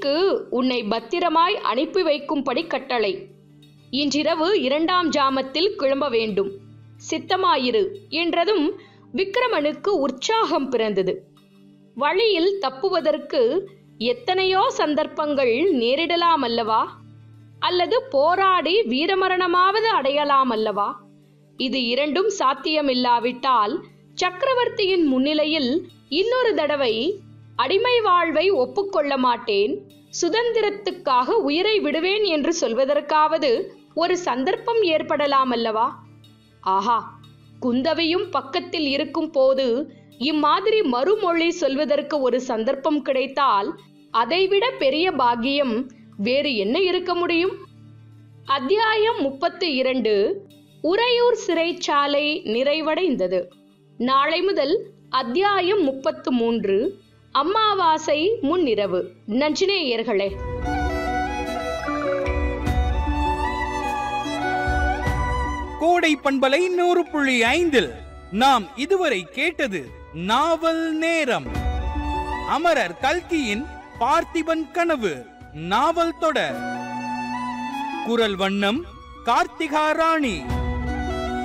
வீட்டிற்கு உன்னை பத்திரமாய் அனுப்பி வைக்கும்படி கட்டளை இன்றிரவு இரண்டாம் ஜாமத்தில் கிளம்ப வேண்டும் சித்தமாயிரு என்றதும் விக்ரமனுக்கு உற்சாகம் பிறந்தது வழியில் தப்புவதற்கு எத்தனையோ சந்தர்ப்பங்கள் நேரிடலாம் அல்லவா அல்லது போராடி வீரமரணமாவது அடையலாம் அல்லவா இது இரண்டும் சாத்தியமில்லாவிட்டால் சக்கரவர்த்தியின் முன்னிலையில் இன்னொரு தடவை அடிமை வாழ்வை ஒப்புக்கொள்ள மாட்டேன் சுதந்திரத்துக்காக உயிரை விடுவேன் என்று சொல்வதற்காவது ஒரு சந்தர்ப்பம் ஏற்படலாம் அல்லவா ஆஹா குந்தவையும் பக்கத்தில் இருக்கும் போது இம்மாதிரி மறுமொழி சொல்வதற்கு ஒரு சந்தர்ப்பம் கிடைத்தால் அதைவிட பெரிய பாக்கியம் வேறு என்ன இருக்க முடியும் அத்தியாயம் முப்பத்து இரண்டு உறையூர் சிறைச்சாலை நிறைவடைந்தது நாளை முதல் அத்தியாயம் முப்பத்து மூன்று அம்மாவாசை முன்னிரவு நஞ்சினேயர்களே கோடை பண்பலை நூறு புள்ளி ஐந்தில் நாம் இதுவரை கேட்டது நாவல் நேரம் அமரர் கல்கியின் பார்த்திபன் கனவு நாவல் தொடர் குரல் வண்ணம் கார்த்திகா ராணி